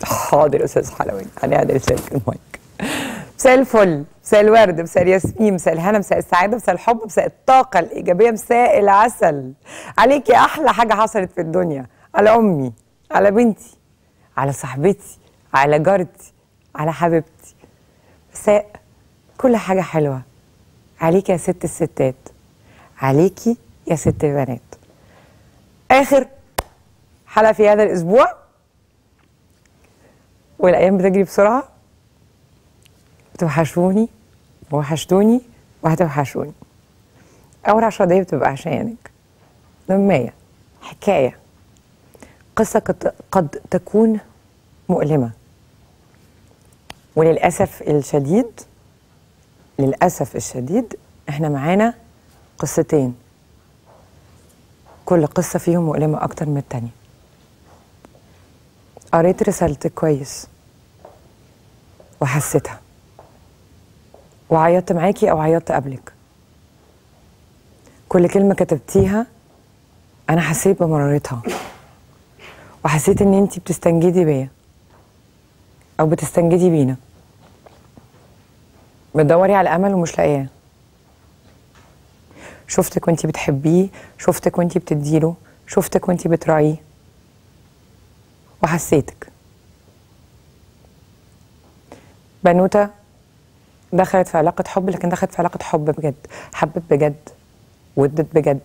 حاضر يا استاذ حلواني هنعدل سلك المايك مساء الفل مساء الورد مساء الياسمين مساء الهنا مساء السعاده مساء الحب مساء الطاقه الايجابيه مساء العسل عليكي احلى حاجه حصلت في الدنيا على امي على بنتي على صاحبتي على جارتي على حبيبتي مساء كل حاجه حلوه عليكي يا ست الستات عليكي يا ست البنات اخر حلقه في هذا الاسبوع والايام بتجري بسرعه بتوحشوني وحشتوني وهتوحشوني اول عشرة دقايق بتبقى عشانك لمية حكاية قصة قد, قد تكون مؤلمة وللأسف الشديد للأسف الشديد احنا معانا قصتين كل قصة فيهم مؤلمة أكتر من التانية قريت رسالتك كويس وحسيتها وعيطت معاكي أو عيطت قبلك كل كلمة كتبتيها أنا حسيت بمرارتها وحسيت إن أنتي بتستنجدي بيا أو بتستنجدي بينا بتدوري على أمل ومش لاقياه شفتك وانتي بتحبيه شفتك وانتي بتديله شفتك وانتي بتراعيه وحسيتك بنوتة دخلت في علاقة حب لكن دخلت في علاقة حب بجد حبت بجد ودت بجد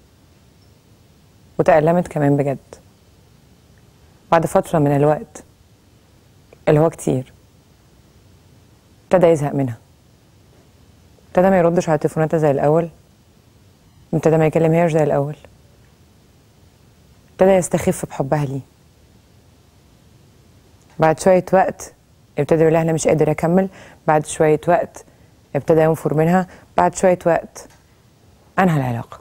وتألمت كمان بجد بعد فترة من الوقت اللي هو كتير ابتدى يزهق منها ابتدى ما يردش على تليفوناتها زي الأول ابتدى ما يكلمهاش زي الأول ابتدى يستخف بحبها ليه بعد شوية وقت ابتدى يقول لها أنا مش قادر أكمل بعد شوية وقت ابتدى ينفر منها بعد شوية وقت أنهى العلاقة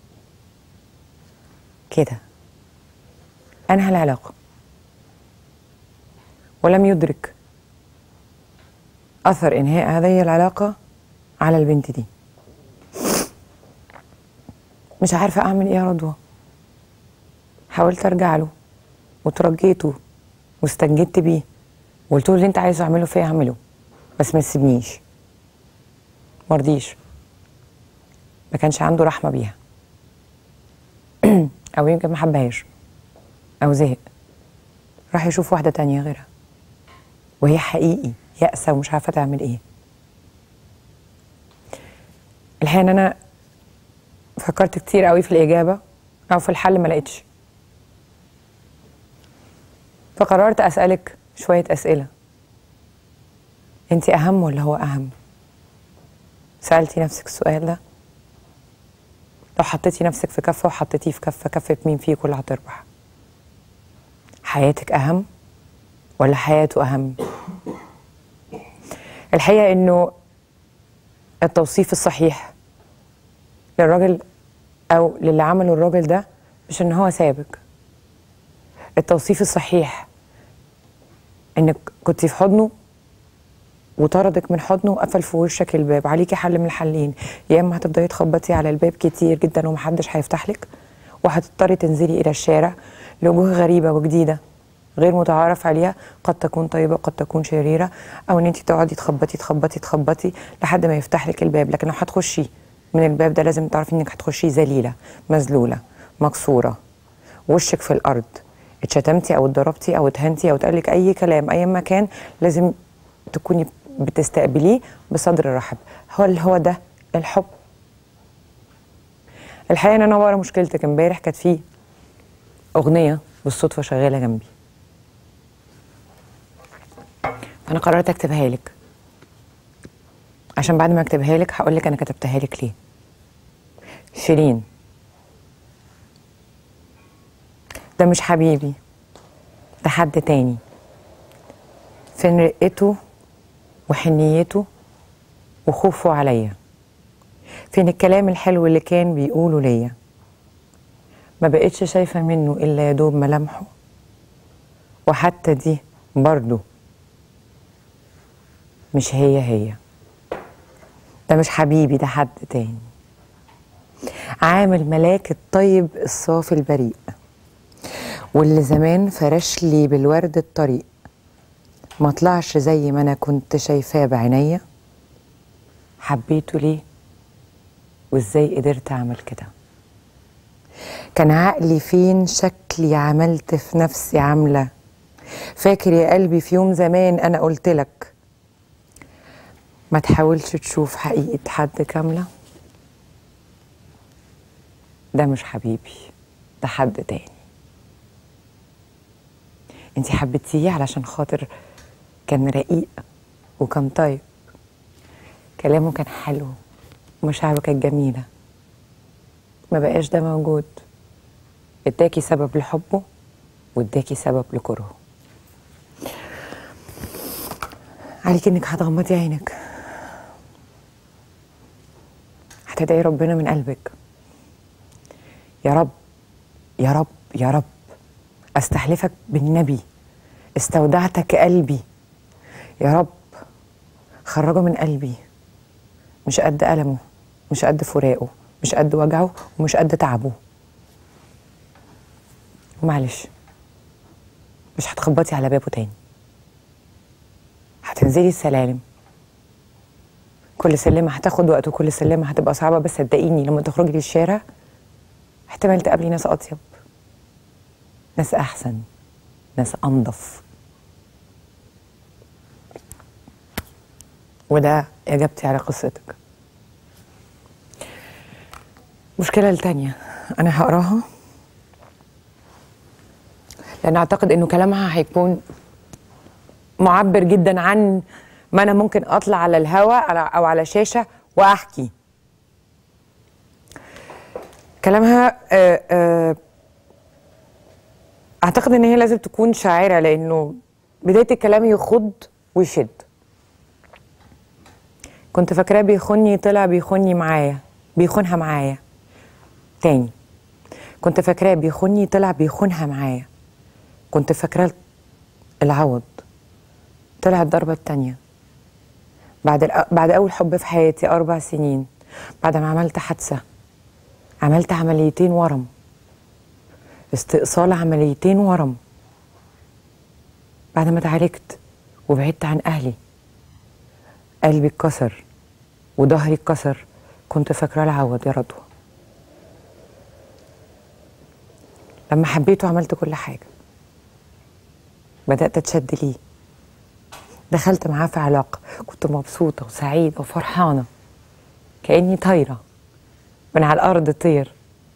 كده أنهى العلاقة ولم يدرك أثر إنهاء هذه العلاقة على البنت دي مش عارفة أعمل إيه يا رضوى حاولت أرجع له وترجيته واستنجدت بيه وقلت له اللي أنت عايزه أعمله فيا أعمله بس ما تسيبنيش مرضيش ما كانش عنده رحمة بيها أو يمكن ما حبهاش أو زهق راح يشوف واحدة تانية غيرها وهي حقيقي يأسة ومش عارفة تعمل إيه الحقيقة إن أنا فكرت كتير قوي في الإجابة أو في الحل ما لقيتش فقررت أسألك شوية أسئلة أنت أهم ولا هو أهم؟ سألتي نفسك السؤال ده؟ لو حطيتي نفسك في كفة وحطيتيه في كفة كفة مين فيكم اللي هتربح؟ حياتك أهم ولا حياته أهم؟ الحقيقة إنه التوصيف الصحيح للراجل او للي عمله الراجل ده مش ان هو سابك التوصيف الصحيح انك كنت في حضنه وطردك من حضنه وقفل في وشك الباب عليكي حل من الحلين يا اما هتفضلي تخبطي على الباب كتير جدا ومحدش هيفتح لك وهتضطري تنزلي الى الشارع لوجوه غريبه وجديده غير متعارف عليها قد تكون طيبه قد تكون شريره او ان انت تقعدي تخبطي تخبطي تخبطي لحد ما يفتح لك الباب لكن لو هتخشي من الباب ده لازم تعرفي انك هتخشي ذليله مذلوله مكسوره وشك في الارض اتشتمتي او اتضربتي او اتهنتي او اتقالك اي كلام اي مكان لازم تكوني بتستقبليه بصدر رحب هل هو ده الحب الحقيقه ان انا ورا مشكلتك امبارح كانت في اغنيه بالصدفه شغاله جنبي فانا قررت اكتبها لك عشان بعد ما اكتبها لك هقول لك انا كتبتها لك ليه شيرين ده مش حبيبي ده حد تاني فين رقته وحنيته وخوفه عليا فين الكلام الحلو اللي كان بيقوله ليا ما بقتش شايفة منه إلا يا دوب ملامحه وحتى دي برضه مش هي هي ده مش حبيبي ده حد تاني عامل ملاك الطيب الصافي البريء واللي زمان فرش لي بالورد الطريق ما طلعش زي ما انا كنت شايفاه بعينيا حبيته ليه وازاي قدرت اعمل كده كان عقلي فين شكلي عملت في نفسي عامله فاكر يا قلبي في يوم زمان انا قلت لك ما تحاولش تشوف حقيقه حد كامله ده مش حبيبي ده حد تاني انتي حبيتيه علشان خاطر كان رقيق وكان طيب كلامه كان حلو ومشاعره كانت جميلة ما بقاش ده موجود اداكي سبب لحبه واداكي سبب لكرهه عليك انك هتغمضي عينك هتدعي ربنا من قلبك يا رب يا رب يا رب استحلفك بالنبي استودعتك قلبي يا رب خرجه من قلبي مش قد ألمه مش قد فراقه مش قد وجعه ومش قد تعبه معلش مش هتخبطي على بابه تاني هتنزلي السلالم كل سلمة هتاخد وقت وكل سلمة هتبقى صعبة بس صدقيني لما تخرجي للشارع احتمال تقابلي ناس أطيب ناس أحسن ناس أنظف وده إجابتي على قصتك المشكلة التانية أنا هقراها لأن أعتقد إنه كلامها هيكون معبر جدا عن ما أنا ممكن أطلع على الهواء أو على شاشة وأحكي كلامها آه، آه، أعتقد إن هي لازم تكون شاعرة لأنه بداية الكلام يخض ويشد كنت فاكراه بيخوني طلع بيخوني معايا بيخونها معايا تاني كنت فاكراه بيخوني طلع بيخونها معايا كنت فاكراه العوض طلع الضربة التانية بعد الأ... بعد أول حب في حياتي أربع سنين بعد ما عملت حادثة عملت عمليتين ورم استئصال عمليتين ورم بعد ما اتعالجت وبعدت عن أهلي قلبي اتكسر وظهري اتكسر كنت فاكراه العوض يا رضوى لما حبيته عملت كل حاجة بدأت أتشد ليه دخلت معاه في علاقة كنت مبسوطة وسعيدة وفرحانة كأني طايرة من على الأرض طير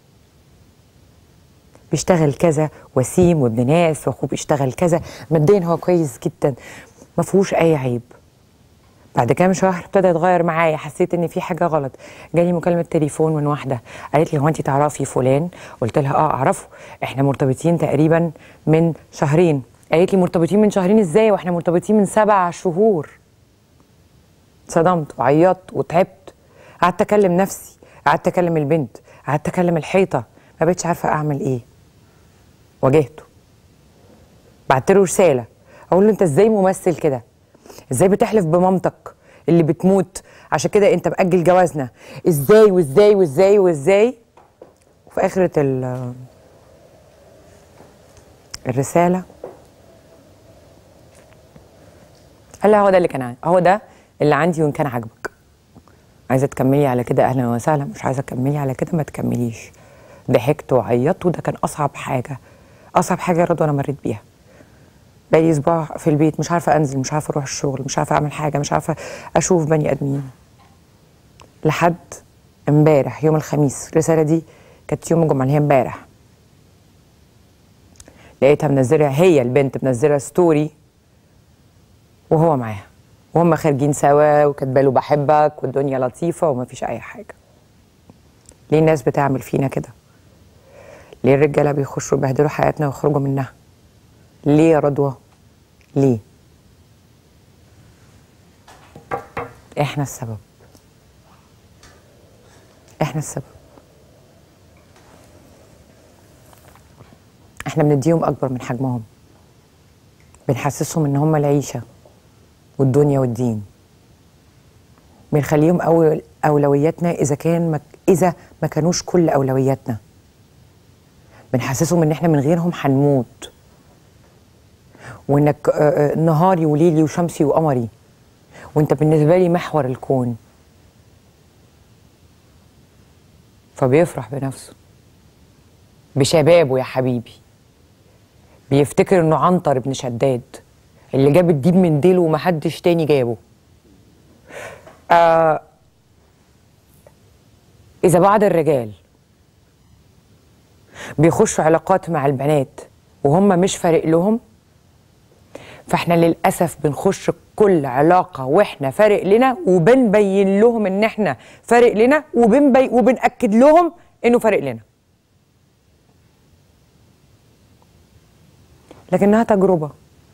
بيشتغل كذا وسيم وابن ناس واخوه بيشتغل كذا ماديا هو كويس جدا ما فيهوش اي عيب بعد كام شهر ابتدى يتغير معايا حسيت ان في حاجه غلط جالي مكالمه تليفون من واحده قالت لي هو انت تعرفي فلان قلت لها اه اعرفه احنا مرتبطين تقريبا من شهرين قالت لي مرتبطين من شهرين ازاي واحنا مرتبطين من سبع شهور صدمت وعيطت وتعبت قعدت اكلم نفسي قعدت اكلم البنت قعدت اكلم الحيطه ما بقتش عارفه اعمل ايه واجهته بعت له رساله اقول له انت ازاي ممثل كده ازاي بتحلف بمامتك اللي بتموت عشان كده انت مأجل جوازنا ازاي وازاي وازاي وازاي وفي اخرة ال الرسالة قال لها هو ده اللي كان عندي هو ده اللي عندي وان كان عاجبك عايزه تكملي على كده اهلا وسهلا مش عايزه تكملي على كده ما تكمليش ضحكت وعيطت وده كان اصعب حاجه اصعب حاجه يا رضوى انا مريت بيها بقالي اسبوع في البيت مش عارفه انزل مش عارفه اروح الشغل مش عارفه اعمل حاجه مش عارفه اشوف بني ادمين لحد امبارح يوم الخميس الرساله دي كانت يوم الجمعه اللي هي امبارح لقيتها منزله هي البنت منزله ستوري وهو معاها وهم خارجين سوا وكاتبه له بحبك والدنيا لطيفه وما فيش اي حاجه ليه الناس بتعمل فينا كده ليه الرجاله بيخشوا يبهدلوا حياتنا ويخرجوا منها ليه يا رضوى ليه احنا السبب احنا السبب احنا بنديهم اكبر من حجمهم بنحسسهم ان هم العيشه والدنيا والدين بنخليهم أول اولوياتنا اذا كان مك اذا ما كانوش كل اولوياتنا بنحسسهم ان احنا من غيرهم هنموت وانك آه، آه، نهاري وليلي وشمسي وقمري وانت بالنسبه لي محور الكون فبيفرح بنفسه بشبابه يا حبيبي بيفتكر انه عنتر ابن شداد اللي جاب الديب من ديله ومحدش تاني جابه آه اذا بعض الرجال بيخشوا علاقات مع البنات وهم مش فارق لهم فاحنا للاسف بنخش كل علاقه واحنا فارق لنا وبنبين لهم ان احنا فارق لنا وبنبي وبناكد لهم انه فارق لنا لكنها تجربه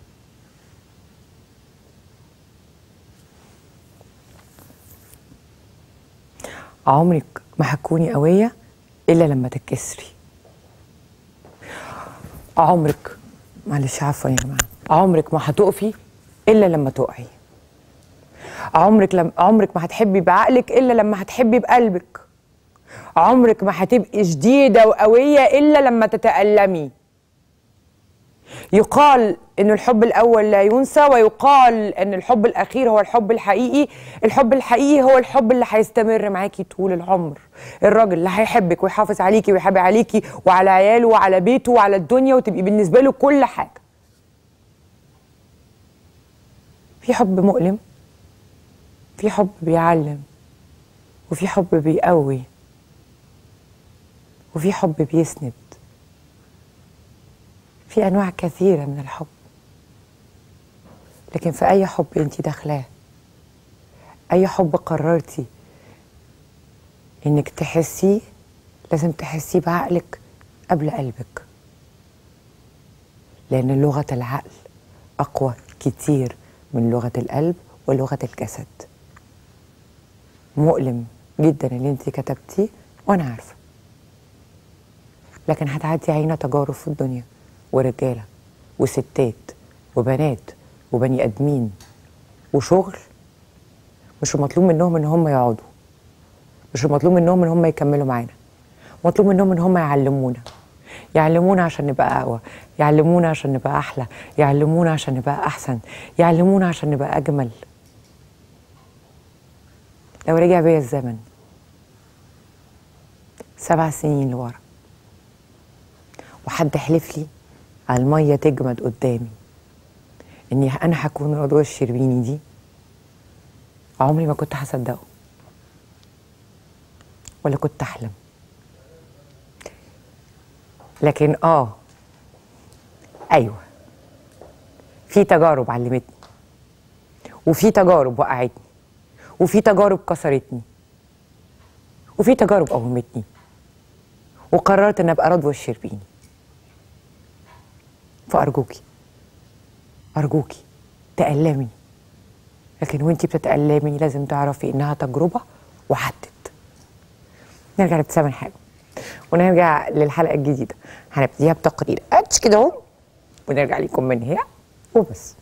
عمرك ما هتكوني قويه الا لما تتكسري عمرك معلش عفوا يا جماعه عمرك ما هتقفي الا لما تقعي عمرك لم عمرك ما هتحبي بعقلك الا لما هتحبي بقلبك عمرك ما هتبقي شديده وقويه الا لما تتالمي يقال ان الحب الاول لا ينسى ويقال ان الحب الاخير هو الحب الحقيقي الحب الحقيقي هو الحب اللي هيستمر معاكي طول العمر الراجل اللي هيحبك ويحافظ عليكي ويحب عليكي وعلى عياله وعلى بيته وعلى الدنيا وتبقي بالنسبه له كل حاجه في حب مؤلم في حب بيعلم وفي حب بيقوي وفي حب بيسند في انواع كثيره من الحب لكن في اي حب انت داخلاه اي حب قررتي انك تحسيه لازم تحسيه بعقلك قبل قلبك لان لغه العقل اقوى كتير من لغه القلب ولغه الجسد مؤلم جدا اللي انت كتبتيه وانا عارفه لكن هتعدي علينا تجارب في الدنيا ورجاله وستات وبنات وبني ادمين وشغل مش مطلوب منهم ان هم يقعدوا مش مطلوب منهم ان هم يكملوا معانا مطلوب منهم ان هم يعلمونا يعلمونا عشان نبقى اقوى يعلمونا عشان نبقى احلى يعلمونا عشان نبقى احسن يعلمونا عشان نبقى اجمل لو رجع بيا الزمن سبع سنين لورا وحد حلف لي على المية تجمد قدامي اني انا هكون رضوى الشربيني دي عمري ما كنت هصدقه ولا كنت احلم لكن اه ايوه في تجارب علمتني وفي تجارب وقعتني وفي تجارب كسرتني وفي تجارب قومتني وقررت ان ابقى رضوى الشربيني فارجوكي ارجوكي تألمي لكن وانتي بتتألمي لازم تعرفي انها تجربة وعدت نرجع لابتسام الحلو ونرجع للحلقة الجديدة هنبتديها بتقرير اتش كده اهو ونرجع لكم من هنا وبس